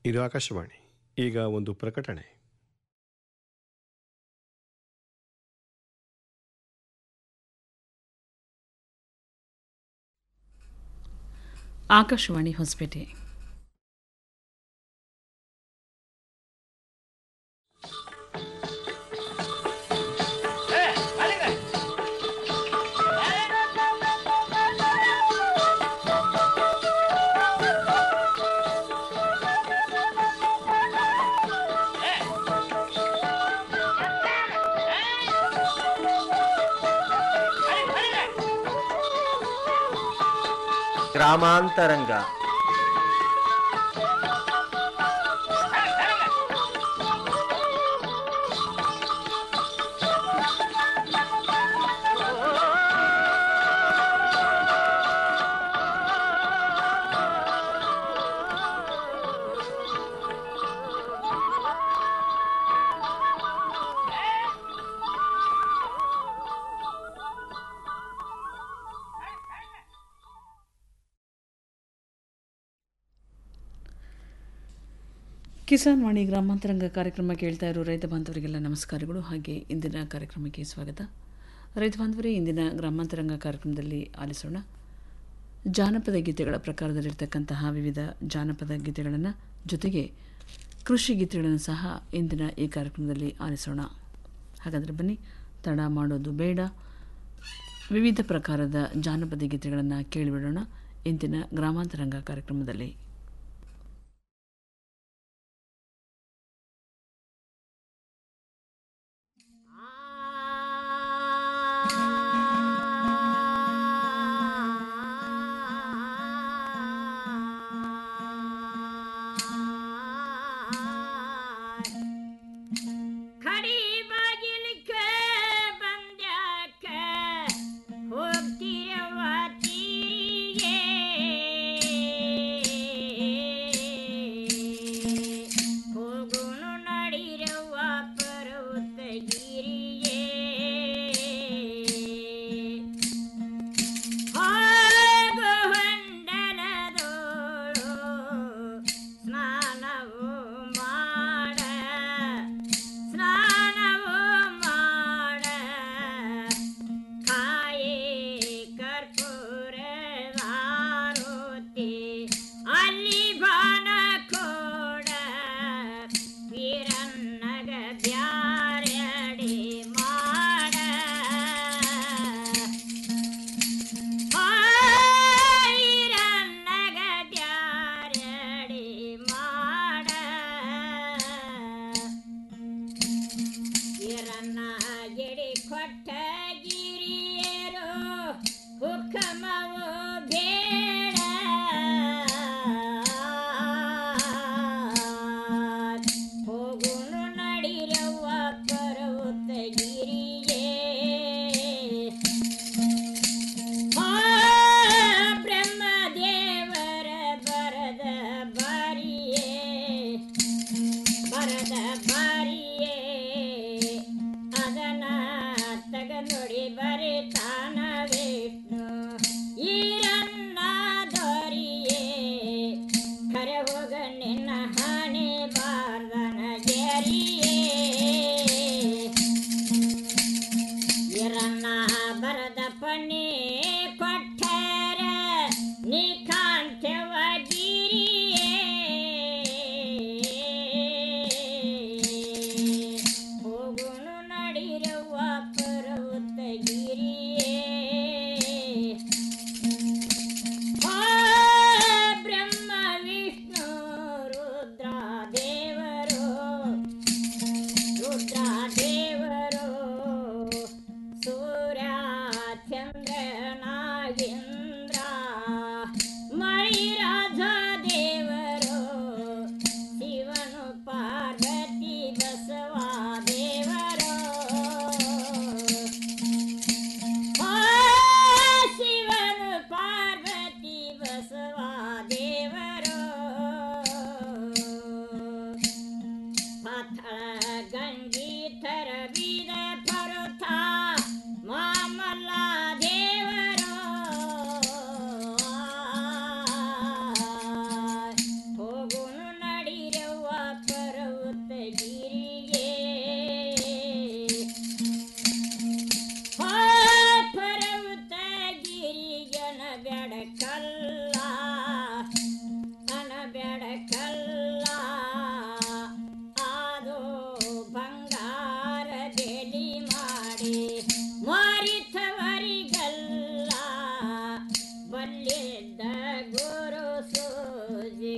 ಇದು ಆಕಾಶವಾಣಿ ಈಗ ಒಂದು ಪ್ರಕಟಣೆ ಆಕಾಶವಾಣಿ ಹೊಸಪೇಟೆ ಗ್ರಾಮಾಂತರಂಗ ಕಿಸಾನ್ ವಾಣಿ ಗ್ರಾಮಾಂತರಂಗ ಕಾರ್ಯಕ್ರಮ ಕೇಳ್ತಾ ಇರೋ ರೈತ ಬಾಂಧವರಿಗೆಲ್ಲ ನಮಸ್ಕಾರಗಳು ಹಾಗೆ ಇಂದಿನ ಕಾರ್ಯಕ್ರಮಕ್ಕೆ ಸ್ವಾಗತ ರೈತ ಬಾಂಧವರೇ ಇಂದಿನ ಗ್ರಾಮಾಂತರಂಗ ಕಾರ್ಯಕ್ರಮದಲ್ಲಿ ಆಲಿಸೋಣ ಜಾನಪದ ಗೀತೆಗಳ ಪ್ರಕಾರದಲ್ಲಿರ್ತಕ್ಕಂತಹ ವಿವಿಧ ಜಾನಪದ ಗೀತೆಗಳನ್ನು ಜೊತೆಗೆ ಕೃಷಿ ಗೀತೆಗಳನ್ನು ಸಹ ಇಂದಿನ ಈ ಕಾರ್ಯಕ್ರಮದಲ್ಲಿ ಆಲಿಸೋಣ ಹಾಗಾದರೆ ಬನ್ನಿ ತಡ ಮಾಡೋದು ಬೇಡ ವಿವಿಧ ಪ್ರಕಾರದ ಜಾನಪದ ಗೀತೆಗಳನ್ನು ಕೇಳಿಬಿಡೋಣ ಇಂದಿನ ಗ್ರಾಮಾಂತರಂಗ ಕಾರ್ಯಕ್ರಮದಲ್ಲಿ ಖಡಿ ಬಾಗಿಲಿಕ್ಕೆ ಬಂದ್ಯಾಕ ಹೋಗ್ತಿರವ ತೀರಿಗೆ ಹೋಗುನು ನಡಿರವ ಪರ್ವತಗಿರಿಗೆ ಹೋಗು ಹೊಂಡಲದೋಳು ಸ್ನಾನವು ಮಾಡ ಸ್ನಾನವು ಮಾಡ ಕಾಯೇ ಕರ್ಪೂರ ಮಾರುತಿ ಅಲ್ಲಿ ಬಾನ ಕೋಡ ವೀರನ್ನಗ ಬ್ಯಾರ್ಯಡಿ ಮಾಡ ವೀರನ್ನಗ ಬ್ಯಾರ್ಯಡಿ ಮಾಡ ಇರನ್ನ ಗಿಡಿ ಕೊಟ್ಟ ಗಿರಿಯರು ಹುಕ್ಕಮವು ಬೇಡ ಹೋಗುನು ನಡಿರವ್ವ ಪರ್ವತ ಗಿರಿಯೇ ಆ ಬ್ರಹ್ಮದೇವರ ಬರದ ಬಾರಿಯೇ ಬರದ ಬಾರಿಯೇ ಅದನ ತಗ ನೋಡಿ ಬರಿತಾನ ವಿಷ್ಣು ಈರನ್ನ ದೊರಿಯೇ ಕರೆ ಹೋಗ ನಿನ್ನ ಹಣೆ ಬಾರ್ದನ ಗೆರಿಯೇ ಇರನ್ನ ಬರದ ಪಣಿ ಕೊಟ್ಟರ ನೀ ಕಾಂತವ ಹೋಗುನು ನಡಿರವ್ವ ಪರ್ವತ ಗಿರಿಯೇ ಆ ಬ್ರಹ್ಮ ವಿಷ್ಣು ರುದ್ರ ದೇವರು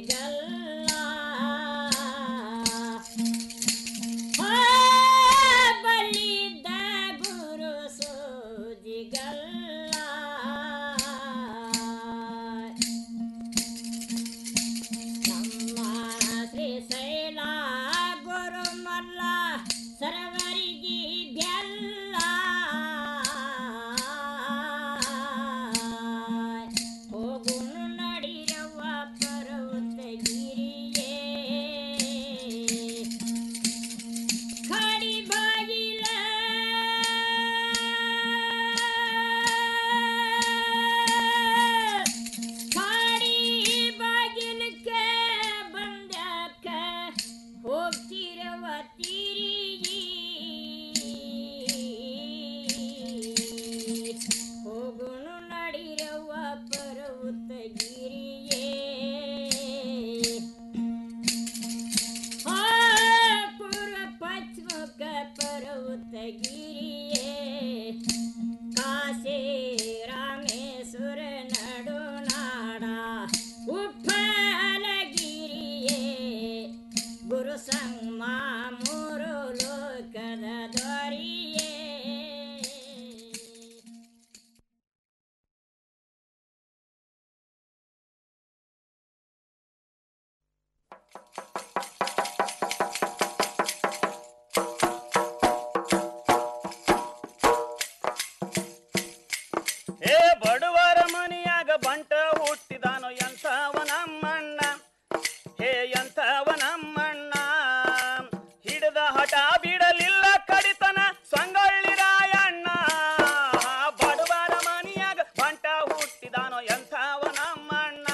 ಸೂಜಿಗಲ್ಲ ಆ, ಬಲಿದ ಗುರು ಸೂಜಿಗಲ್ಲ ನಮ್ಮ ಶ್ರೀಶೈಲ ಗುರುಮಲ್ಲ ಸರವರಿಗೆ ಬೆಲ್ಲ ಹೋಗುನು ನಡಿರವ್ವ ಪರ್ವತಗಿರಿಯೇ ಕಾಡಿ ಬಾಗಿಲ ಕಾಡಿ ಬಾಗಿಲಕ್ಕೆ ಬಂದ್ಯಾಕ ಹೋಗ್ತಿರವ ತಿರುಗಿ ಹೋಗುನು ನಡಿರವ್ವ ಪರ್ವತಗಿರಿಯೇ ಆ ಪೂರ್ವ ಪಶ್ಚಿಮಕ ಪರ್ವತಗಿರಿಯೇ ಕಾಶಿ ರಾಮೇಶ್ವರ ನಡುನಾಡ ಉಪ್ಪಲಗಿರಿಯೇ ಗುರು ಸಂಗಮ ಮೂರು ಲೋಕದ ದೊರೆಯೇ ಏ ಬಡವರ ಮನೆಯಾಗ ಬಂಟ ಹುಟ್ಟಿದಾನೋ ಎಂಥವ ನಮ್ಮಣ್ಣ ಹೇ ಎಂಥವ ನಮ್ಮಣ್ಣ ಹಿಡಿದ ಹಠ ಬಿಡಲಿಲ್ಲ ಕಡಿತನ ಸಂಗೊಳ್ಳಿ ರಾಯಣ್ಣ ಬಡವರ ಮನೆಯಾಗ ಬಂಟ ಹುಟ್ಟಿದಾನೋ ಎಂಥವ ನಮ್ಮಣ್ಣ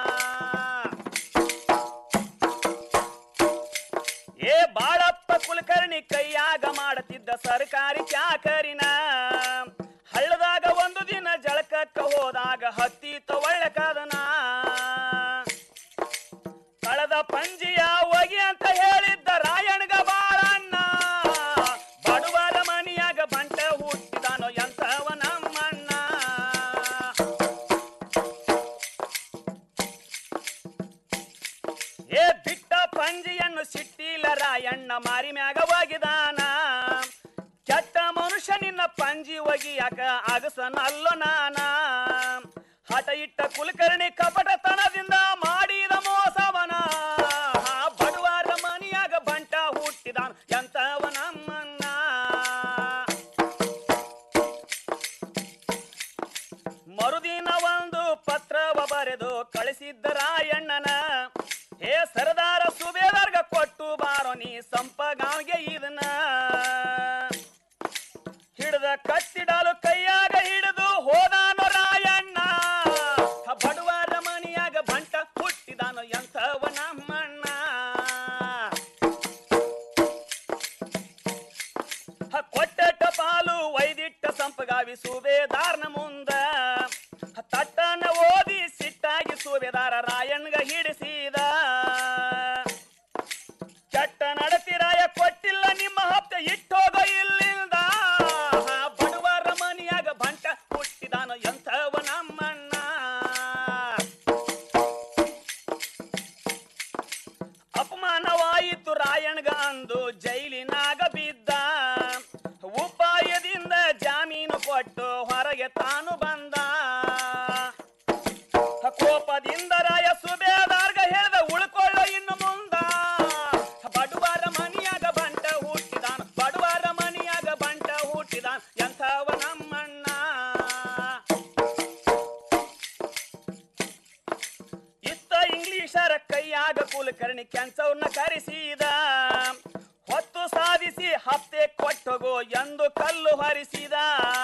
ಏ ಬಾಳಪ್ಪ ಕುಲಕರ್ಣಿ ಕೈಯಾಗ ಮಾಡುತ್ತಿದ್ದ ಸರ್ಕಾರಿ ಚಾಕರಿನ ಹಳ್ಳದಾಗ ಒಂದು ದಿನ ಜಳಕಕ್ಕ ಹೋದಾಗ ಹತ್ತಿ ಒಳ್ಳಕದನ ಕಳೆದ ಪಂಜಿಯ ಹೋಗಿ ಅಂತ ಹೇಳಿದ್ದ ರಾಯಣ್ಗ ಬಾಳಣ್ಣ ಬಡವರ ಮನಿಯಾಗ ಬಂಟ ಹುಟ್ಟಿದಾನೋ ಎಂಥವ ನಮ್ಮಣ್ಣ ಏ ಬಿಟ್ಟ ಪಂಜಿಯನ್ನು ಸಿಟ್ಟಿಲ್ಲ ರಾಯಣ್ಣ ಮಾರಿ ಮ್ಯಾಗ ಒಗಿದಾನ ಕೆಟ್ಟ ಮನುಷ್ಯ ನಿನ್ನ ಪಂಜಿ ಒಗಿಯಾಕ ಅಗಸನಲ್ಲೋ ನಾನ ಹಠ ಇಟ್ಟ ಕುಲಕರ್ಣಿ ಕಪಟತನದಿಂದ ಮಾಡಿದ ಮೋಸವನ ಬಡವರ ಮನಿಯಾಗ ಬಂಟ ಹುಟ್ಟಿದಾನ ಎಂತವ ನಮ್ಮನ್ನ ಮರುದಿನ ಒಂದು ಪತ್ರವ ಬರೆದು ಕಳಿಸಿದ್ದ ರಾಯಣ್ಣನ ಹೇ ಸರದಾರ ಸುಬೇದಾರ್ಗ ಕೊಟ್ಟು ಬಾರೋ ನೀ ಸಂಪಗಾಂವ್ಗೆ ಇದನ್ನ ಹಿಡಿದ ಕತ್ತಿಡಲು ಕೈಯಾಗ ಹಿಡಿದು ಹೋದಾನೋ ರಾಯಣ್ಣ ಬಡವರ ಮನಿಯಾಗ ಬಂಟ ಹುಟ್ಟಿದಾನೋ ಎಂಥವ ನಮ್ಮಣ್ಣ ಹ, ಕೊಟ್ಟ ಟಪಾಲು ವೈದಿಟ್ಟ ಸಂಪಗಾವಿ ಸುಬೇದಾರ್ನ ಮುಂದ ಹ, ತಟ್ಟನ ಓದಿ ಸಿಟ್ಟಾಗಿ ಸುಬೇದಾರ ರಾಯಣ್ಗ ಹಿಡಿಸಿದ ಕೆಟ್ಟ ನಡತಿರಾಯ ಕೊಟ್ಟಿಲ್ಲ ನಿಮ್ಮ ಹಪ್ತ ಇಟ್ಟೋಗೋ ಇಲ್ಲಿಂದ ಹ, ಬಡವರ ಮನಿಯಾಗ ಬಂಟ ಹುಟ್ಟಿದಾನೋ ಎಂಥವ ನಮ್ಮಣ್ಣ ಅಪಮಾನವಾಯಿತು ರಾಯಣ್ಗ ಅಂದು ಜೈಲಿನಾಗ ಬಿದ್ದ ಉಪಾಯದಿಂದ ಜಾಮೀನು ಕೊಟ್ಟು ಹೊರಗೆ ತಾನು ಬಂದ ಕೋಪದಿಂದ ರಾಯ ಸುಬೇದಾರ್ಗ ಹೇಳ್ದ ಉಳ್ಕೊಳ್ಳೋ ಇನ್ನು ಮುಂದ ಬಡವರ ಮನಿಯಾಗ ಬಂಟ ಹುಟ್ಟಿದಾನ ಬಡವರ ಮನಿಯಾಗ ಬಂಟ ಹುಟ್ಟಿದಾನ ಎಂಥವ ನಮ್ಮಣ್ಣ ಇತ್ತ ಇಂಗ್ಲಿಷರ ಕೈಯಾಗ ಕುಲಕರ್ಣಿ ಕೆಂಚವ್ರನ್ನ ಕರೆಸಿದ ಹೊತ್ತು ಸಾಧಿಸಿ ಹಪ್ತೆ ಕೊಟ್ಟಗೋ ಎಂದು ಕಲ್ಲು ಹರಿಸಿದ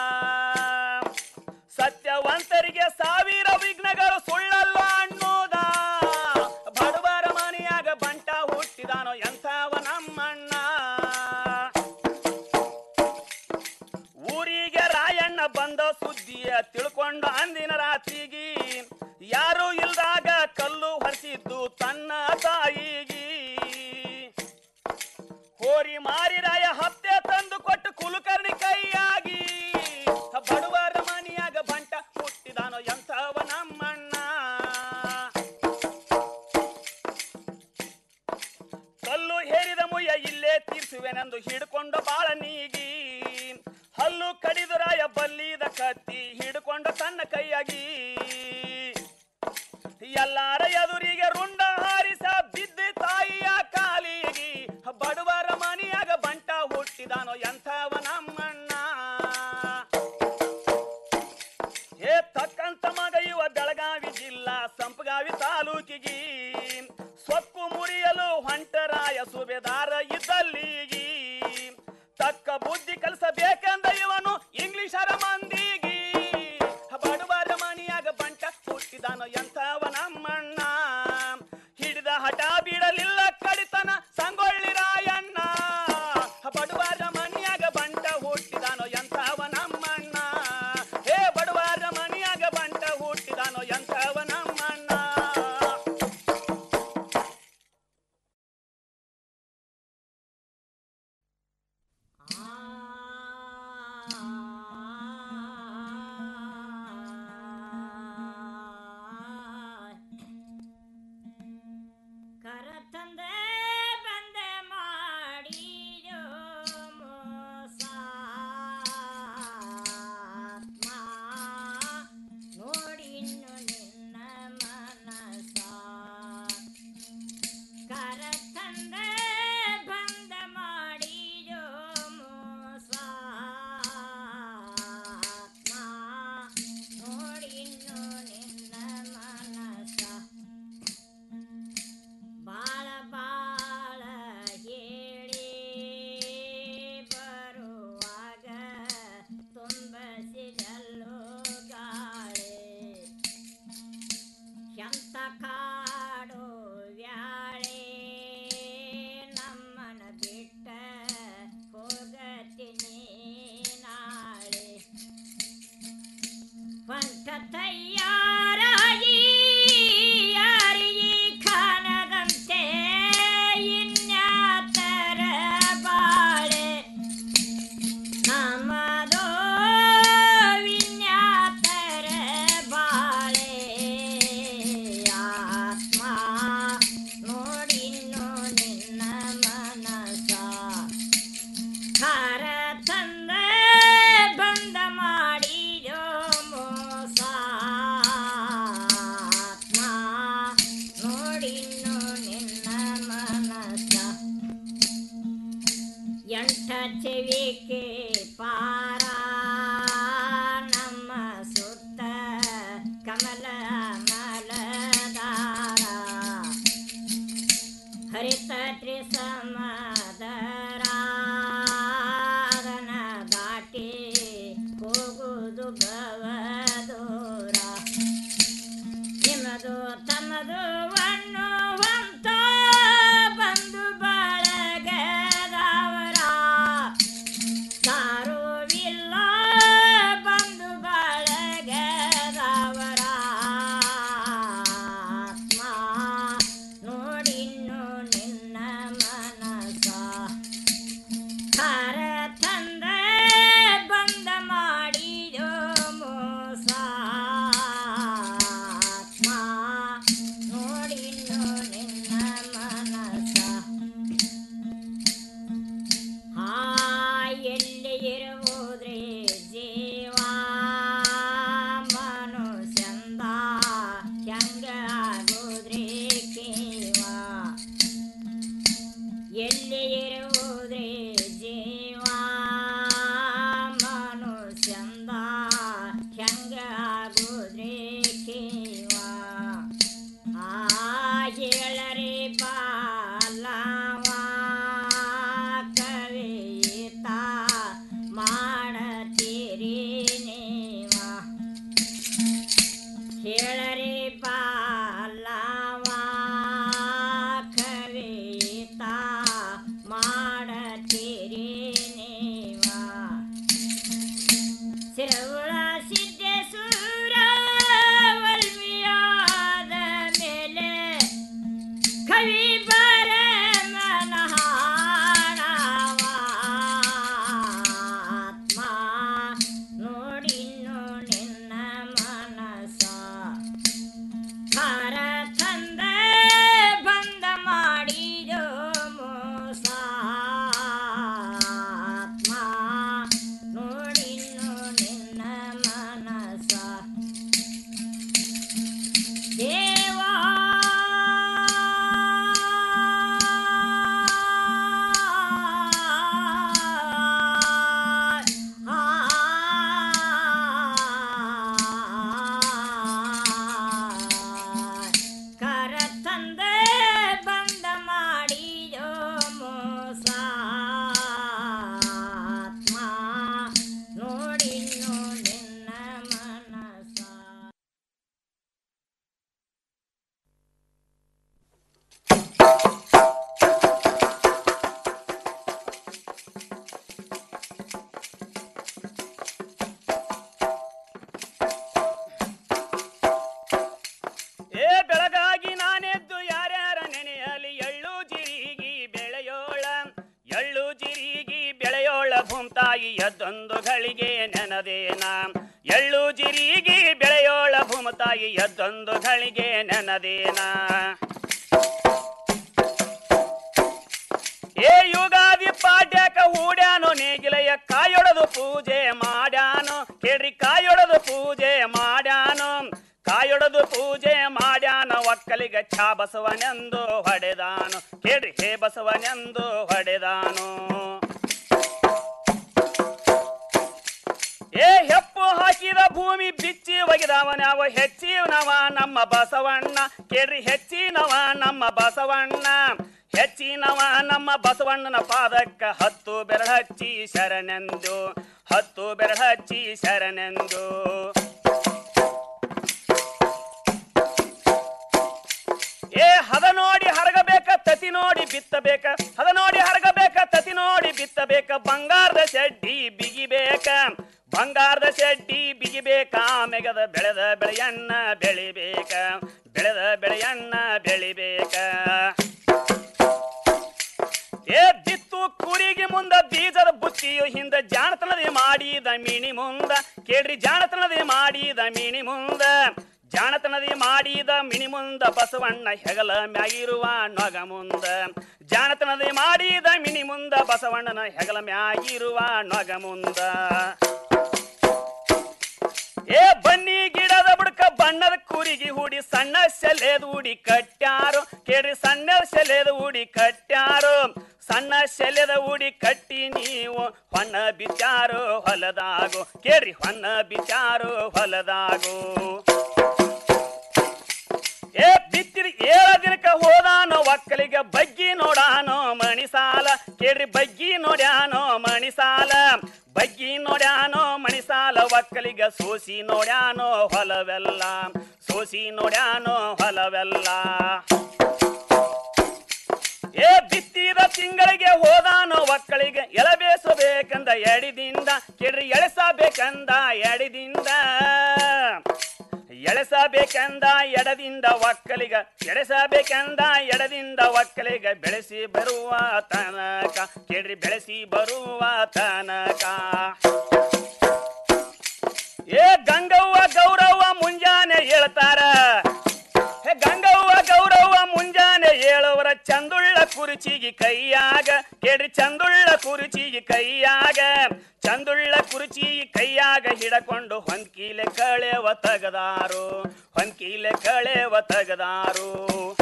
ಸತ್ಯವಂತರಿಗೆ ಸಾವಿರ ವಿಘ್ನಗಳು ಸುಳ್ಳಲ್ಲ ಅನ್ನೋದ ಬಡವರ ಮನೆಯಾಗ ಬಂಟ ಹುಟ್ಟಿದಾನೋ ಎಂಥವ ನಮ್ಮಣ್ಣ ಊರಿಗೆ ರಾಯಣ್ಣ ಬಂದ ಸುದ್ದಿಯ ತಿಳ್ಕೊಂಡ ಅಂದಿನ ರಾತ್ರಿಗೆ ಯಾರು ಇಲ್ದಾಗ ಕಲ್ಲು ಹರಿಸಿದ್ದು ತನ್ನ ತಾಯಿಗಿ ಹೋರಿ ಮಾರಿ ರಾಯ ಹಪ್ತೆ ತಂದು ಕೊಟ್ಟು ಕುಲಕರ್ಣಿ ಕೈಯಾಗಿ ಬಡವರ ಮನಿಯಾಗ ಬಂಟ ಹುಟ್ಟಿದಾನೋ ಎಂಥವ ನಮ್ಮಣ್ಣ ಸಾಯಿಸುವೆನೆಂದು ಹಿಡ್ಕೊಂಡು ಬಾಳ ನೀಗಿ ಹಲ್ಲು ಕಡಿದುರಾಯ ಬಲ್ಲಿದ ಕತ್ತಿ ಹಿಡ್ಕೊಂಡು ತನ್ನ ಕೈಯಾಗಿ ಎಲ್ಲಾರ ಎದುರಿಗೆ ರುಂಡ ಹಾರಿಸ ಬಿದ್ದ ತಾಯಿಯ ಕಾಲಿಗೆ ಬಡವರ ಮನೆಯಾಗ ಬಂಟ ಹುಟ್ಟಿದಾನೋ ಎಂಥವ ನಮ್ಮಣ್ಣ ಏ ತಕ್ಕಂತ ಮಗ ಇವ ಬೆಳಗಾವಿ ಜಿಲ್ಲಾ ಸಂಪಗಾವಿ ತಾಲೂಕಿಗೆ ಸೊಕ್ಕು ಮುರಿಯಲು ಹೊಂಟರಾಯ ಸುಬೇದಾರ ಇದ್ದಲ್ಲಿಗಿ ತಕ್ಕ ಬುದ್ಧಿ ಕಲಿಸಬೇಕೆಂದ ಇವನು ಇಂಗ್ಲಿಷರ ಮಂದಿಗಿ ಬಡವರ ಮನಿಯಾಗ ಬಂಟ ಹುಟ್ಟಿದಾನೋ ಎಂಥವ ನಮ್ಮಣ್ಣ ಹಿಡಿದ ಹಠ ಬಿಡಲಿಲ್ಲ ಕಡಿತನ ಸಂಗೊಳ್ಳಿ ರಾಯಣ್ಣ ಬಡವರ ಮನಿಯಾಗ ಬಂಟ ಹುಟ್ಟಿದಾನೋ ಎಂಥವ ನಮ್ಮಣ್ಣ ಹೇ ಬಡವರ ಮನಿಯಾಗ ಬಂಟ ಹುಟ್ಟಿದಾನೋ ಎಂಥವ ನಮ್ಮಣ್ಣ ಕರತಂದೆ ಬಂದೆ ಮಾಡಿಯೋ ಮೋಸ ನೋಡಿನ್ನು ನಿನ್ನ ಮನಸ ಕರತಂದೆ ಬಂದ ಮಾಡಿಯೋ ಮೋಸ ನೋಡಿನ್ನು ನಿನ್ನ ಮನಸ ಬಾಳ ಬಾಳ ಹೇಳಿ ಬರುವಾಗ ತುಂಬಸಿದಲ್ಲೋ ಗಾಳಿ ಎಂತ ಕಾಡು ವ್ಯಾಳೆ ನಮ್ಮನ ಬಿಟ್ಟ ಹೋಗತೀನಿ ನಾಳೆ ಪಂಥ ತಯ್ಯಾರಾಗಿ ಯಾರಿಗೆ ಖಾನದಂತೆ ಇನ್ಯಾತರ ಬಾಳೆ ನಮ್ಮದೋ ವಿನ್ಯಾತರ ಬಾಳೆ ಆತ್ಮ ನೋಡಿನ್ನು ನಿನ್ನ ಮನಸ ಖಾರ ತಂದ ಬಂದ ಮಾಡಿಯೋ ಮೋಸ ಆತ್ಮ ನೋಡಿನ್ನು ನಿನ್ನ ಮನಸ ಎಂಟ ಚೆವಿಕೆ ಪಾರ ನಮ್ಮ ಸುತ್ತ ಕಮಲ ಮಲದಾರ ಹರಿತ ತ್ರಿಸಮದರಾದನ ದಾಟಿ ಹೋಗುವುದು ಭವದೂರ ನಿಮ್ಮದು ತಮ್ಮದು ಅನ್ನುವಂತ ಬಂದು ಬಳಗದವರ ಸಾರುವಿಲ್ಲ ಬಂದು ಬಳಗದವರ ಆತ್ಮ ನೋಡಿನ್ನು ನಿನ್ನ ಮನಸ ಖಾರ ತಂದ ಬಂದ ಮಾಡಿದೋ ಮೋಸ ಆತ್ಮ ನೋಡಿನ್ನು ನಿನ್ನ ಮನಸ ಆ ಎಲ್ಲಿ ಇರುವುದ್ರಿ ಜೀವ ಮನುಷ್ಯಂದ ಹೆಂಗ ಆಗುದ್ರಿ ಕೇವ ಭೂಮ್ತಾಯಿ ಎದ್ದೊಂದು ಗಳಿಗೆ ನೆನದೇನ ಎಳ್ಳು ಜಿರಿಗೆ ಬೆಳೆಯೋಳ ಭೂಮತಾಯಿ ಎದ್ದೊಂದು ಗಳಿಗೆ ನೆನದೇನ ಏ ಯುಗಾದಿ ಪಾಡ್ಯಾಕ ಹೂಡ್ಯಾನು ನೇಗಿಲೆಯ ಕಾಯೊಡದು ಪೂಜೆ ಮಾಡ್ಯಾನು ಕೇಳ್ರಿ ಕಾಯೊಡದು ಪೂಜೆ ಮಾಡ್ಯಾನು ಕಾಯೊಡದು ಪೂಜೆ ಮಾಡ್ಯಾನ ಒಕ್ಕಲಿಗ ಛಾ ಬಸವನೆಂದು ಹೊಡೆದಾನು ಕೇಳ್ರಿ ಹೇ ಬಸವನೆಂದು ಹೊಡೆದಾನು ಏ ಹೆಪ್ಪು ಹಾಕಿದ ಭೂಮಿ ಬಿಚ್ಚಿ ಒಗಿದವನವ ಹೆಚ್ಚಿನವ ನಮ್ಮ ಬಸವಣ್ಣ ಕೇಳ್ರಿ ಹೆಚ್ಚಿನವ ನಮ್ಮ ಬಸವಣ್ಣ ಹೆಚ್ಚಿನವ ನಮ್ಮ ಬಸವಣ್ಣನ ಪಾದಕ್ಕ ಹತ್ತು ಬೆರಳ ಹಚ್ಚಿ ಶರಣೆಂದು ಹತ್ತು ಬೆರಳ ಹಚ್ಚಿ ಶರಣೆಂದು ಏ ಹದ ನೋಡಿ ಹರಗಬೇಕ ತತಿ ನೋಡಿ ಬಿತ್ತಬೇಕ ಹದ ನೋಡಿ ಹರಗಬೇಕ ತತಿ ನೋಡಿ ಬಿತ್ತಬೇಕ ಬಂಗಾರದ ಶೆಡ್ಡಿ ಬಿಗಿಬೇಕ ಬಂಗಾರದ ಶೆಡ್ಡಿ ಬಿಗಿಬೇಕ ಮೆಗದ ಬೆಳೆದ ಬೆಳೆಯನ್ನ ಬೆಳಿಬೇಕ ಬೆಳೆದ ಬೆಳೆಯನ್ನ ಬೆಳಿಬೇಕ ಏ ಬಿತ್ತು ಕುರಿಗೆ ಮುಂದ ಬೀಜದ ಬುತ್ತಿಯು ಹಿಂದ ಜಾಣತನದಿ ಮಾಡಿದ ಮಿಣಿ ಮುಂದ ಕೇಳ್ರಿ ಜಾಣತನದಿ ಮಾಡಿದ ಮಿಣಿ ಮುಂದ ಜಾಣತನದಿ ಮಾಡಿದ ಮಿಣಿ ಮುಂದ ಬಸವಣ್ಣ ಹೆಗಲ ಮ್ಯಾಗಿರುವ ನೊಗ ಮುಂದ ಜಾಣತನದಿ ಮಾಡಿದ ಮಿಣಿ ಮುಂದ ಬಸವಣ್ಣನ ಹೆಗಲ ಮ್ಯಾಗಿರುವ ನೊಗ ಮುಂದ ಏ ಬನ್ನಿ ಗಿಡದ ಬುಡಕ ಬಣ್ಣದ ಕುರಿಗಿ ಹೂಡಿ ಸಣ್ಣ ಸೆಲೆದ ಉಡಿ ಕಟ್ಟ್ಯಾರು ಕೇಳ್ರಿ ಸಣ್ಣ ಸೆಲೆದ ಉಡಿ ಕಟ್ಟ್ಯಾರು ಸಣ್ಣ ಸೆಲೆದ ಉಡಿ ಕಟ್ಟಿ ನೀವು ಹೊನ್ನ ಬಿಚ್ಚಾರು ಹೊಲದಾಗು ಕೇಳ್ರಿ ಹೊನ್ನ ಬಿಚ್ಚಾರು ಹೊಲದಾಗು ಏ ಬಿತ್ತಿರಿ ಏಳ ದಿನಕ್ಕ ಹೋದಾನೋ ಒಕ್ಕಲಿಗೆ ಬಗ್ಗಿ ನೋಡಾನೋ ಮಣಿಸಾಲ ಕೇಳ್ರಿ ಬಗ್ಗಿ ನೋಡ್ಯಾನೋ ಮಣಿಸಾಲ ಬಗ್ಗಿ ನೋಡ್ಯಾನೋ ಮಣಿಸಾಲ ಒಕ್ಕಲಿಗ ಸೋಸಿ ನೋಡ್ಯಾನೋ ಹೊಲವೆಲ್ಲ ಸೋಸಿ ನೋಡ್ಯಾನೋ ಹೊಲವೆಲ್ಲ ಏ ಬಿತ್ತಿದ ತಿಂಗಳಿಗೆ ಹೋದಾನೋ ಒಕ್ಕಳಿಗೆ ಎಳಬೇಸಬೇಕಂದ ಎಡಿದಿಂದ ಕೇಳ್ರಿ ಎಳೆಸಬೇಕಂದ ಎಡಿದಿಂದ ಎಳೆಸಬೇಕೆಂದ ಎಡದಿಂದ ಒಕ್ಕಲಿಗ ಎಳೆಸಬೇಕೆಂದ ಎಡದಿಂದ ಒಕ್ಕಲಿಗ ಬೆಳೆಸಿ ಬರುವ ತನಕ ಕೇಳ್ರಿ ಬೆಳೆಸಿ ಬರುವ ತನಕ ಏ ಗಂಗವ್ವ ಗೌರವ್ವ ಮುಂಜಾನೆ ಹೇಳ್ತಾರ ಹೇ ಗಂಗವ್ವ ಗೌರವ್ವ ಮುಂಜಾನೆ ಏಳವರ ಚಂದುಳ್ಳ ಕುರುಚಿಗೆ ಕೈಯಾಗ ಕೇಳ್ರಿ ಚಂದುಳ್ಳ ಕುರುಚಿಗೆ ಕೈಯಾಗ ಚಂದುಳ್ಳ ಕುರುಚಿ ಕೈಯಾಗ ಹಿಡಕೊಂಡು ಹೊಂದ್ಕೀಲೆ ಕಳೆವ ತಗದಾರು ಹೊಂದ್ಕೀಲೆ ಕಳೆವ ತಗದಾರು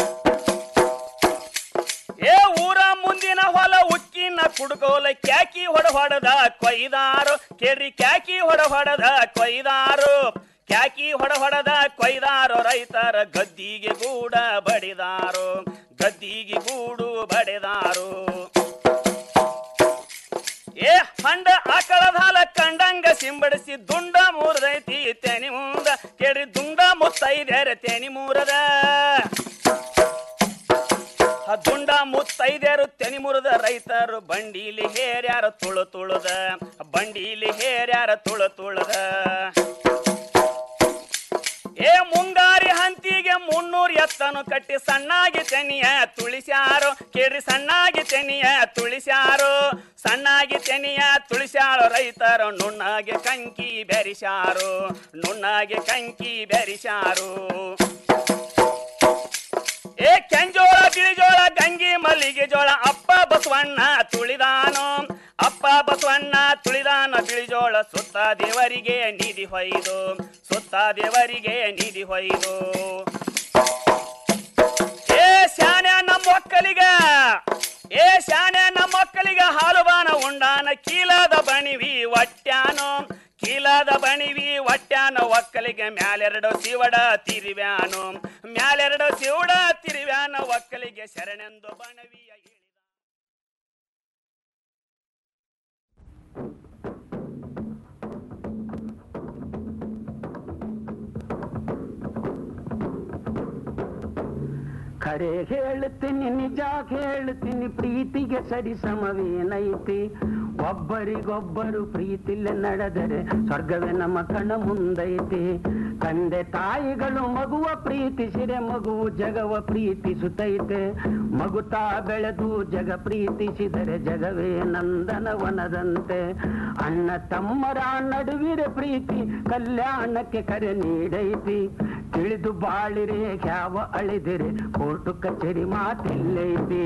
ಏ ಊರ ಮುಂದಿನ ಹೊಲ ಉಕ್ಕಿನ ಕುಡ್ಕೋಲ ಕ್ಯಾಕಿ ಹೊಡ ಹೊಡದ ಕೊಯ್ದಾರು ಕೇಳ್ರಿ ಕ್ಯಾಕಿ ಹೊಡ ಹೊಡದ ಕೊಯ್ದಾರು ಕ್ಯಾಕಿ ಹೊಡ ಹೊಡದ ಕೊಯ್ದಾರು ರೈತರ ಗದ್ದಿಗೆ ಗೂಡ ಬಡಿದಾರು ಗದ್ದಿಗೆ ಗೂಡು ಬಡಿದಾರು ಏ ಹಂಡ ಆಕಳದ ಹಾಲ ಕಂಡಂಗ ಸಿಂಬಡಿಸಿ ದುಂಡ ಮೂರದೈತಿ ತೆನಿ ಮುಂದ ಕೇಳ್ರಿ ದುಂಡ ಮುತ್ತೈದ್ಯಾರ ತೆನಿ ಮೂರದ ಆ ದುಂಡ ಮುತ್ತೈದ್ಯಾರು ತೆನಿ ಮುರದ ರೈತರು ಬಂಡೀಲಿ ಹೇರ್ಯಾರ ತುಳು ತುಳುದ ಬಂಡೀಲಿ ಹೇರ್ಯಾರ ತುಳು ತುಳುದ ಏ ಮುಂಗಾರಿ ಹಂತಿಗೆ ಮುನ್ನೂರ್ ಎತ್ತನು ಕಟ್ಟಿ ಸಣ್ಣಾಗಿ ತೆನಿಯ ತುಳಿಸ್ಯಾರು ಕೇಳ್ರಿ ಸಣ್ಣಾಗಿ ತೆನಿಯ ತುಳಿಸ್ಯಾರು ಸಣ್ಣಾಗಿ ತೆನಿಯ ತುಳಿಸ್ಯಾಳು ರೈತರು ನುಣ್ಣಾಗೆ ಕಂಕಿ ಬೆರಿಸ್ಯಾರು ನುಣ್ಣಾಗೆ ಕಂಕಿ ಬೆರಿಸ್ಯಾರು ಏ ಕೆಂಜೋಳ ಬಿಳಿಜೋಳ ಗಂಗಿ ಮಲ್ಲಿಗೆ ಜೋಳ ಅಪ್ಪ ಬಸವಣ್ಣ ತುಳಿದಾನು ಅಪ್ಪ ಬಸವಣ್ಣ ತುಳಿದಾನ ಬಿಳಿಜೋಳ ಸುತ್ತ ದೇವರಿಗೆ ನಿಧಿ ಹೊಯ್ದು ಸುತ್ತ ದೇವರಿಗೆ ನಿಧಿ ಹೊಯ್ದು ಏ ಶಾನೆ ನಮ್ಮ ಒಕ್ಕಲಿಗ ಏ ಶಾನೆ ನಮ್ಮ ಒಕ್ಕಲಿಗ ಹಾಲು ಬಾನ ಉಂಡಾನ ಕೀಲದ ಬಣಿವಿ ಒಟ್ಟ್ಯಾನು ಕೀಲದ ಬಣಿವಿ ಒಟ್ಟ್ಯಾನ ಒಕ್ಕಲಿಗೆ ಮ್ಯಾಲೆರಡು ಸಿವಡ ತಿರಿವ್ಯಾನು ಮ್ಯಾಲೆರಡು ಸಿವಡ ತಿರಿವ್ಯಾನ ಒಕ್ಕಲಿಗೆ ಶರಣೆಂದು ಬಣವಿಯ ಹೇಳಿದ ಖರೆ ಹೇಳ್ತೀನಿ ನಿಜ ಹೇಳ್ತೀನಿ ಪ್ರೀತಿಗೆ ಸರಿ ಸಮವೇನೈತಿ ಒಬ್ಬರಿಗೊಬ್ಬರು ಪ್ರೀತಿಲೆ ನಡೆದರೆ ಸ್ವರ್ಗವೇ ನಮ್ಮ ಕಣ್ಣ ಮುಂದೈತಿ ತಂದೆ ತಾಯಿಗಳು ಮಗುವ ಪ್ರೀತಿಸಿರೆ ಮಗುವು ಜಗವ ಪ್ರೀತಿಸುತ್ತೈತೆ ಮಗುತಾ ಬೆಳೆದು ಜಗ ಪ್ರೀತಿಸಿದರೆ ಜಗವೇ ನಂದನವನದಂತೆ ಅಣ್ಣ ತಮ್ಮರ ನಡುವಿರೆ ಪ್ರೀತಿ ಕಲ್ಯಾಣಕ್ಕೆ ಕರೆ ನೀಡೈತಿ ತಿಳಿದು ಬಾಳಿರೆ ಯಾವ ಅಳಿದಿರೆ ಕೋರ್ಟು ಕಚೇರಿ ಮಾತಿಲ್ಲೈತಿ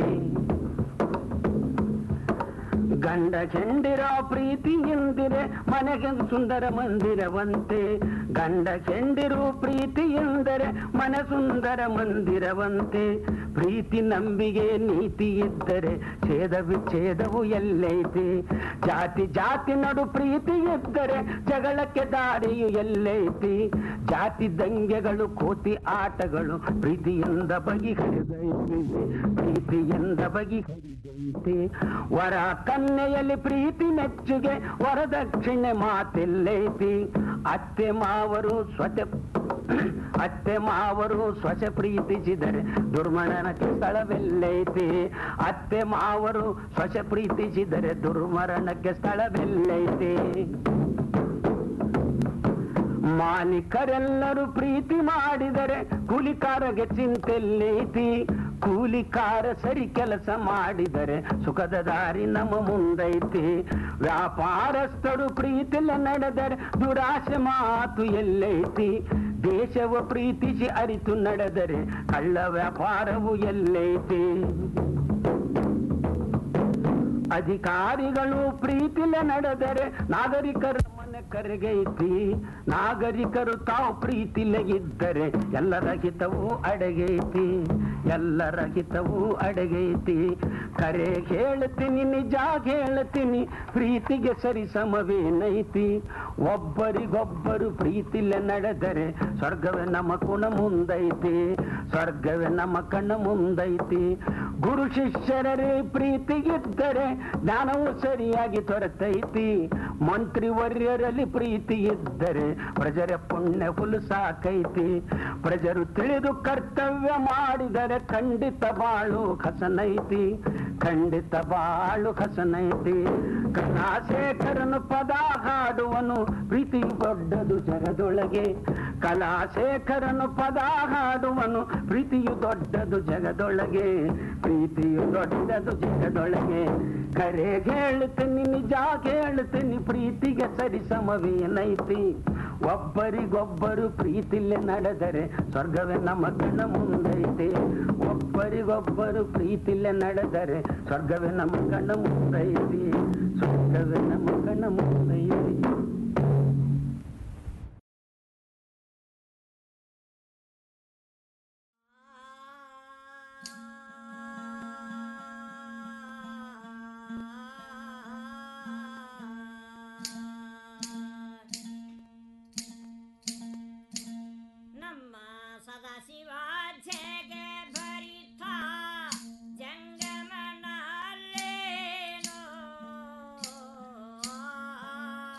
ಗಂಡ ಕೆಂಡಿರ ಪ್ರೀತಿ ಎಂದಿರೆ ಮನೆಗೆ ಸುಂದರ ಮಂದಿರವಂತೆ ಗಂಡ ಕೆಂಡಿರು ಪ್ರೀತಿ ಎಂದರೆ ಮನೆ ಸುಂದರ ಮಂದಿರವಂತೆ ಪ್ರೀತಿ ನಂಬಿಗೆ ನೀತಿ ಇದ್ದರೆ ಛೇದ ವಿಚ್ಛೇದವು ಎಲ್ಲೈತಿ ಜಾತಿ ಜಾತಿ ನಡು ಪ್ರೀತಿ ಇದ್ದರೆ ಜಗಳಕ್ಕೆ ದಾರಿಯು ಎಲ್ಲೈತಿ ಜಾತಿ ದಂಗೆಗಳು ಕೋತಿ ಆಟಗಳು ಪ್ರೀತಿಯಿಂದ ಬಗೆಹರಿದೈತಿ ಪ್ರೀತಿಯಿಂದ ಬಗೆಹರಿದೈತಿ ವರ ಕನ್ಯೆಯಲ್ಲಿ ಪ್ರೀತಿ ಮೆಚ್ಚುಗೆ ವರದಕ್ಷಿಣೆ ಮಾತಿಲ್ಲೈತಿ ಅತ್ತೆ ಮಾವರು ಸ್ವಚ ಅತ್ತೆ ಮಾವರು ಸ್ವಚ ಪ್ರೀತಿಸಿದರೆ ದುರ್ಮರಣಕ್ಕೆ ಸ್ಥಳವೆಲ್ಲೈತಿ ಅತ್ತೆ ಮಾವರು ಸ್ವಚ ಪ್ರೀತಿಸಿದರೆ ದುರ್ಮರಣಕ್ಕೆ ಸ್ಥಳವೆಲ್ಲೈತಿ ಮಾಲೀಕರೆಲ್ಲರೂ ಪ್ರೀತಿ ಮಾಡಿದರೆ ಕೂಲಿಕಾರಗೆ ಚಿಂತೆಲ್ಲೈತಿ ಕೂಲಿಕಾರ ಸರಿ ಕೆಲಸ ಮಾಡಿದರೆ ಸುಖದ ದಾರಿ ನಮ್ಮ ಮುಂದೈತಿ ವ್ಯಾಪಾರಸ್ಥರು ಪ್ರೀತಿಲ ನಡೆದರೆ ದುರಾಶೆ ಮಾತು ಎಲ್ಲೈತಿ ದೇಶವ ಪ್ರೀತಿಸಿ ಅರಿತು ನಡೆದರೆ ಕಳ್ಳ ವ್ಯಾಪಾರವು ಎಲ್ಲೈತಿ ಅಧಿಕಾರಿಗಳು ಪ್ರೀತಿಲೆ ನಡೆದರೆ ನಾಗರಿಕರ ಮನೆ ಕರೆಗೈತಿ ನಾಗರಿಕರು ತಾವು ಪ್ರೀತಿಲೆ ಇದ್ದರೆ ಎಲ್ಲರ ಹಿತವು ಅಡಗೈತಿ ಎಲ್ಲರ ಹಿತವು ಅಡಗೈತಿ ಕರೆ ಹೇಳ್ತೀನಿ ನಿಜ ಹೇಳ್ತೀನಿ ಪ್ರೀತಿಗೆ ಸರಿ ಸಮವೇನೈತಿ ಒಬ್ಬರಿಗೊಬ್ಬರು ಪ್ರೀತಿಲೆ ನಡೆದರೆ ಸ್ವರ್ಗವೇ ನಮ್ಮ ಕುಣ ಮುಂದೈತಿ ಸ್ವರ್ಗವೇ ನಮ್ಮ ಕಣ್ಣ ಮುಂದೈತಿ ಗುರು ಶಿಷ್ಯರೇ ಪ್ರೀತಿಗಿದ್ದರೆ ಜ್ಞಾನವು ಸರಿಯಾಗಿ ತೊರೆತೈತಿ ಮಂತ್ರಿ ವರ್ಯರಲ್ಲಿ ಪ್ರೀತಿ ಇದ್ದರೆ ಪ್ರಜರ ಪುಣ್ಯ ಫುಲ್ ಸಾಕೈತಿ ಪ್ರಜರು ತಿಳಿದು ಕರ್ತವ್ಯ ಮಾಡಿದರೆ ಖಂಡಿತ ಬಾಳು ಖಸನೈತಿ ಖಂಡಿತ ಬಾಳು ಖಸನೈತಿ ಕಲಾಶೇಖರನು ಪದ ಹಾಡುವನು ಪ್ರೀತಿ ದೊಡ್ಡದು ಜಗದೊಳಗೆ ಕಲಾಶೇಖರನು ಪದ ಹಾಡುವನು ಪ್ರೀತಿಯು ದೊಡ್ಡದು ಜಗದೊಳಗೆ ಪ್ರೀತಿಯು ದೊಡ್ಡದು ಜಗದೊಳಗೆ ಕರೆ ಹೇಳ್ತೀನಿ ನಿಜ ಹೇಳ್ತೀನಿ ಪ್ರೀತಿಗೆ ಸರಿ ಸಮವೇನೈತಿ ಒಬ್ಬರಿಗೊಬ್ಬರು ಪ್ರೀತಿಲೆ ನಡೆದರೆ ಸ್ವರ್ಗವೇ ನಮ್ಮ ಕಣ್ಣ ಮುಂದೈತಿ ಒಬ್ಬರಿಗೊಬ್ಬರು ಪ್ರೀತಿಲೆ ನಡೆದರೆ ಸ್ವರ್ಗವೇ ನಮ್ಮ ಕಣ್ಣ ಮುಂದೈತಿ ಸ್ವರ್ಗವೇ ನಮ್ಮ ಕಣ್ಣ ಮುಂದೈತಿ ನಮ್ಮ ಸದಾಶಿವ ಜಗ ಭರಿತ ಜಂಗಮನಲ್ಲೇನೋ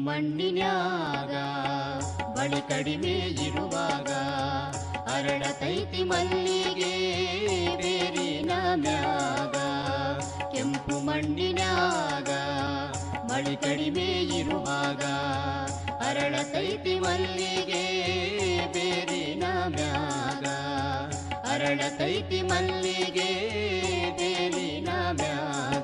ಮಣ್ಣಿನ್ಯಾಗ ಬಳಿ ಕಡಿಮೆ ಇರುವಾಗ ಅರಳತೈತಿ ಮಲ್ಲಿಗೆ ಬೇರಿನ ಮ್ಯಾಗ ಕೆಂಪು ಮಣ್ಣಿನ್ಯಾಗ ಮಳಿ ಕಡಿಮೆ ಇರುವಾಗ ಅರಳತೈತಿ ಮಲ್ಲಿಗೆ ಬೇರಿನ ಮ್ಯಾಗ ಅರಳತೈತಿ ಮಲ್ಲಿಗೆ ಬೇರಿನ ಮ್ಯಾಗ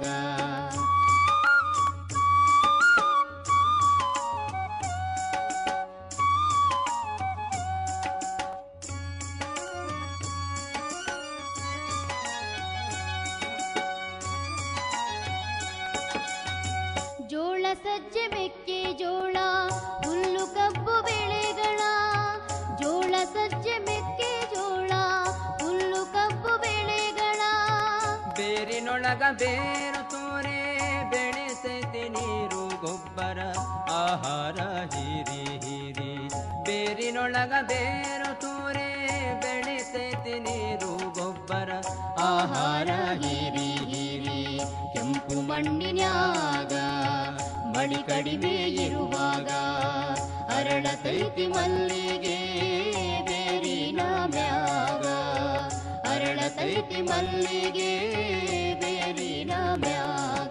ಜೋಳ ಸಜ್ಜೆ ಮೆಕ್ಕೆ ಜೋಳ ಹುಲ್ಲು ಕಬ್ಬು ಬೆಳೆಗಳ ಜೋಳ ಸಜ್ಜೆ ಮೆಕ್ಕೆ ಜೋಳ ಹುಲ್ಲು ಕಬ್ಬು ಬೆಳೆಗಳ ಬೇರಿನೊಳಗ ಬೇರು ತೋರೆ ಬೆಳೆಸೈತಿ ನೀರು ಗೊಬ್ಬರ ಆಹಾರ ಹೀರಿ ಹೀರಿ ಬೇರಿನೊಳಗ ಬೇರು ತೋರೆ ಬೆಳೆಸೈತಿ ನೀರು ಗೊಬ್ಬರ ಆಹಾರ ಹೀರಿ ಹೀರಿ ಕೆಂಪು ಮಣ್ಣಿನ್ಯಾಗ ಮಳಿ ಕಡಿಮೆ ಇರುವಾಗ ಅರಳತೈತಿ ಮಲ್ಲಿಗೆ ಬೇರಿನ ಮ್ಯಾಗ ಅರಳತೈತಿ ಮಲ್ಲಿಗೆ ಬೇರಿನ ಮ್ಯಾಗ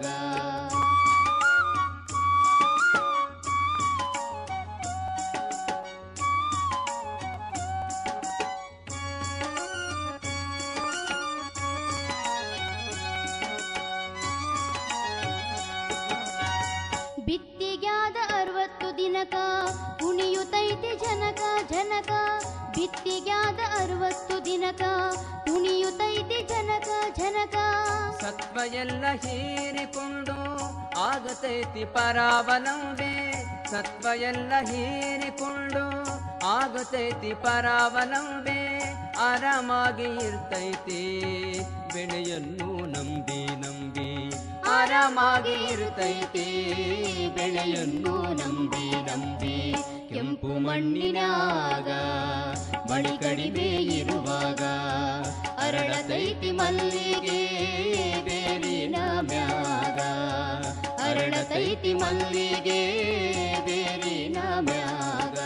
ಬಿತ್ತಿಗ್ಯಾದ ಅರವತ್ತು ದಿನಕ ಕುಣಿಯುತ್ತೈತಿ ಜನಕ ಜನಕ ಬಿತ್ತಿಗ್ಯಾದ ಅರವತ್ತು ದಿನಕ ಕುಣಿಯುತ್ತೈತಿ ಜನಕ ಜನಕ ಸತ್ವ ಎಲ್ಲ ಹೀರಿಕೊಂಡು ಆಗತೈತಿ ಪರಾವಲಂಬೆ ಸತ್ವ ಎಲ್ಲ ಹೀರಿಕೊಂಡು ಆಗತೈತಿ ಪರಾವಲಂಬೆ ಆರಾಮಾಗಿ ಇರ್ತೈತಿ ಬೆಳೆಯನ್ನು ನಂಬಿ ನಂಬಿ ಆರಾಮಾಗಿ ಇರ್ತೈತಿ ಬೆಳೆಯನ್ನು ನಂಬಿ ನಂಬಿ ಕೆಂಪು ಮಣ್ಣಿನಾಗ ಮಳಿ ಕಡಿಮೆ ಇರುವಾಗ ಅರಳತೈತಿ ಮಲ್ಲಿಗೆ ಬೇರಿನ ಮ್ಯಾಗ ಅರಳತೈತಿ ಮಲ್ಲಿಗೆ ಬೇರಿನ ಮ್ಯಾಗ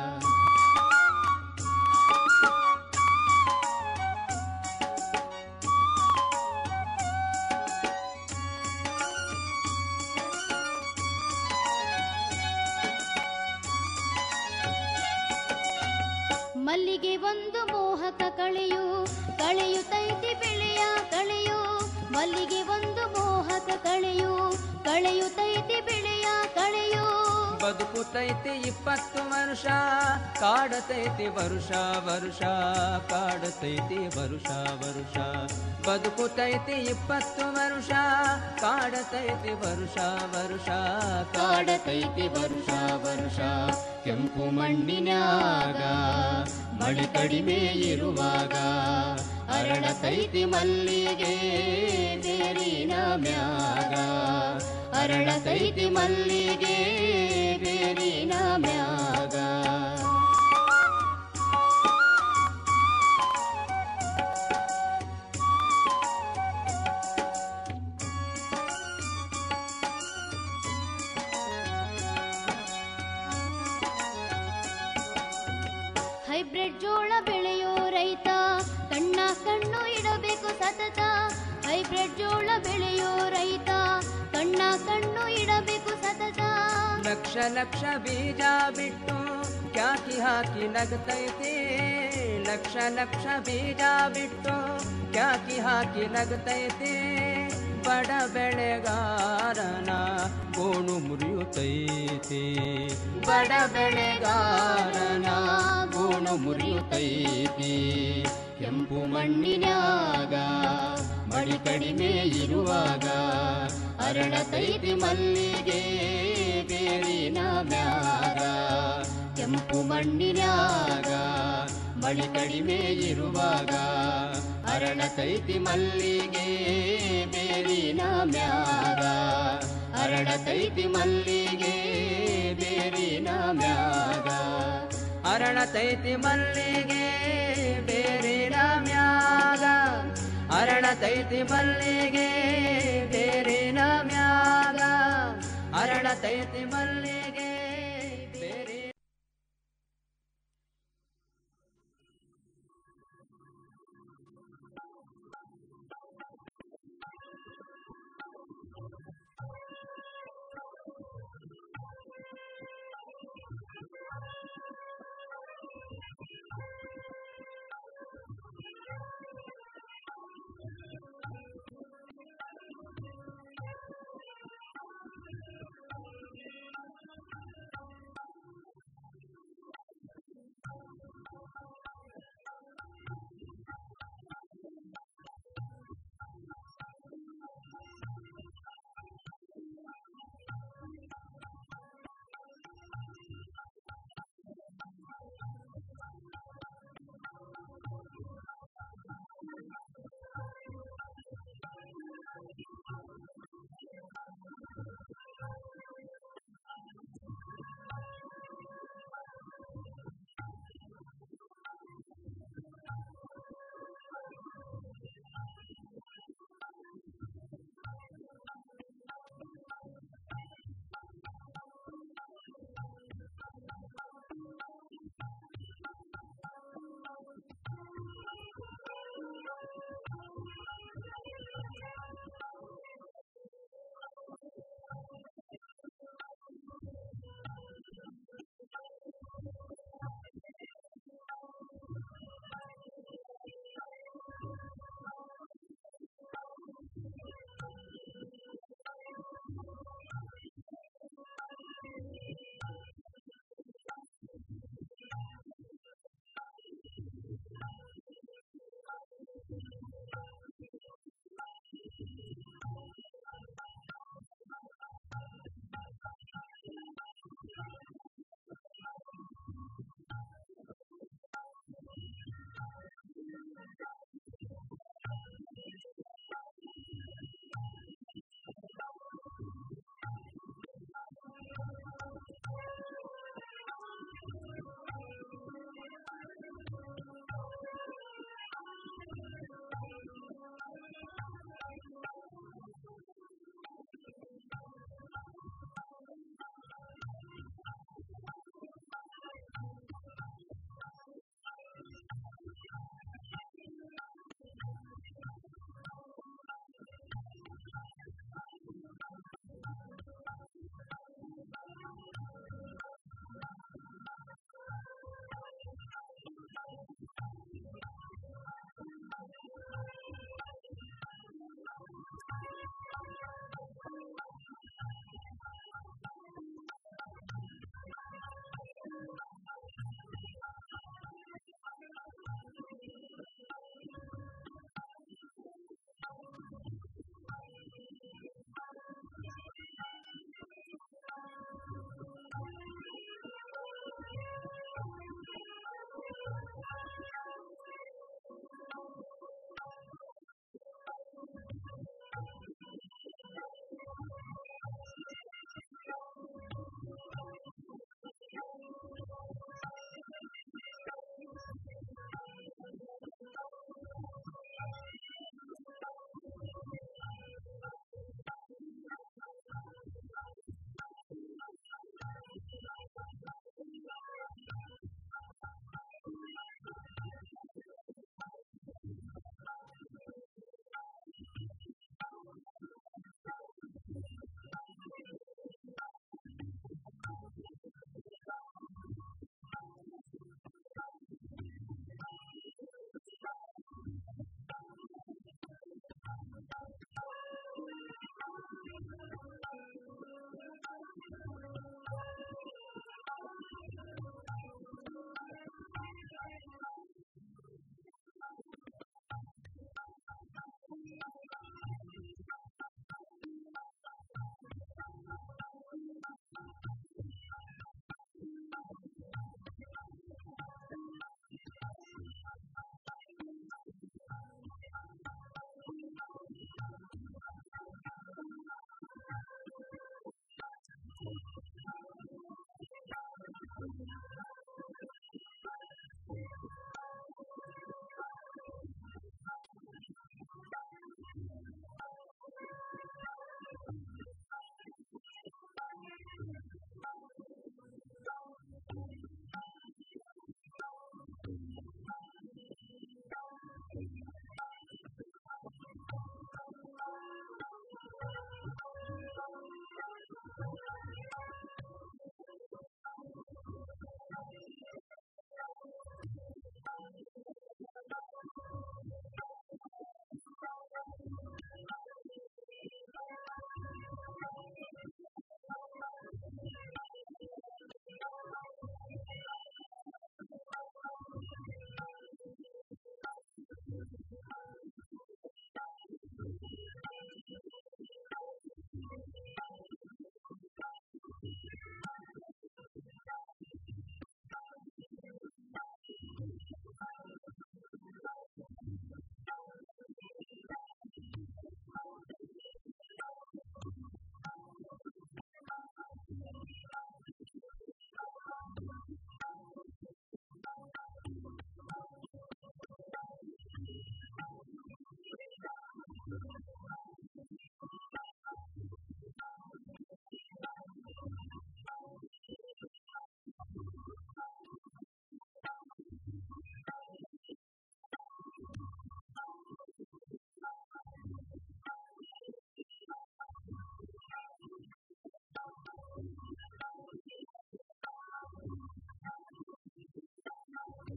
ಮಲ್ಲಿಗೆ ಒಂದು ಮೋಹಕ ಕಳೆಯು ಕಳೆಯುತ್ತೈತಿ ಬೆಳೆಯ ಕಳೆಯು ಮಲ್ಲಿಗೆ ಒಂದು ಮೋಹಕ ಕಳೆಯು ಕಳೆಯುತ್ತೈತಿ ಬೆಳೆಯ ಕಳೆಯು ಬದುಕುತೈತಿ ಇಪ್ಪತ್ತು ವರ್ಷ ಕಾಡತೈತಿ ವರುಷ ವರುಷ ಕಾಡತೈತಿ ವರುಷ ವರುಷ ಬದುಕುತೈತಿ ಇಪ್ಪತ್ತು ವರ್ಷ ಕಾಡತೈತಿ ವರುಷ ವರುಷ ಕಾಡತೈತಿ ವರ್ಷ ವರ್ಷ ಕೆಂಪು ಮಣ್ಣಿನ್ಯಾಗ ಮಳಿ ಕಡಿಮೆ ಇರುವಾಗ ಅರಳತೈತಿ ಮಲ್ಲಿಗೆ ಬೇರಿನ ಮ್ಯಾಗ ಅರಳತೈತಿ ಮಲ್ಲಿಗೆ ಬೇರಿನ ಮ್ಯಾಗ ಹೈಬ್ರಿಡ್ ಜೋಳ ಬೆಳೆಯೋ ರೈತ ಕಣ್ಣ ಕಣ್ಣು ಇಡಬೇಕು ಸತತ ಹೈಬ್ರಿಡ್ ಜೋಳ ಬೆಳೆಯೋ ರೈತ ಕಣ್ಣ ಕಣ್ಣು ಇಡಬೇಕು ಸತತ ಲಕ್ಷ ಲಕ್ಷ ಬೀಜ ಬಿಟ್ಟು ಕ್ಯಾಕಿ ಹಾಕಿ ನಗತೈತಿ ಲಕ್ಷ ಲಕ್ಷ ಬೀಜ ಬಿಟ್ಟು ಕ್ಯಾಕಿ ಹಾಕಿ ನಗತೈತಿ ಬಡ ಬೆಳೆಗಾರನ ಗೋಣು ಮುರಿಯುತ್ತೈತಿ ಬಡ ಬೆಳೆಗಾರನ ಗೋಣು ಮುರಿಯುತ್ತೈತಿ ಕೆಂಪು ಮಣ್ಣಿನ್ಯಾಗ ಮಳಿ ಕಡಿಮೆ ಇರುವಾಗ ಅರಳತೈತಿ ಮಲ್ಲಿಗೆ ಬೇರಿನ ಮ್ಯಾಗ ಕೆಂಪು ಮಣ್ಣಿನ್ಯಾಗ ಮಳಿ ಕಡಿಮೆ ಇರುವಾಗ ಅರಳತೈತಿ ಮಲ್ಲಿಗೆ ಬೇರಿನ ಮ್ಯಾಗ ಅರಳತೈತಿ ಮಲ್ಲಿಗೆ ಬೇರಿನ ಮ್ಯಾಗ ಅರಳತೈತಿ ಮಲ್ಲಿಗೆ ಬೇರಿನ ಮ್ಯಾಗ ಅರಳತೈತಿ ಮಲ್ಲಿಗೆ ಬೇರಿನ ಮ್ಯಾಗ ಅರಳತೈತಿ ಮಲ್ಲಿಗೆ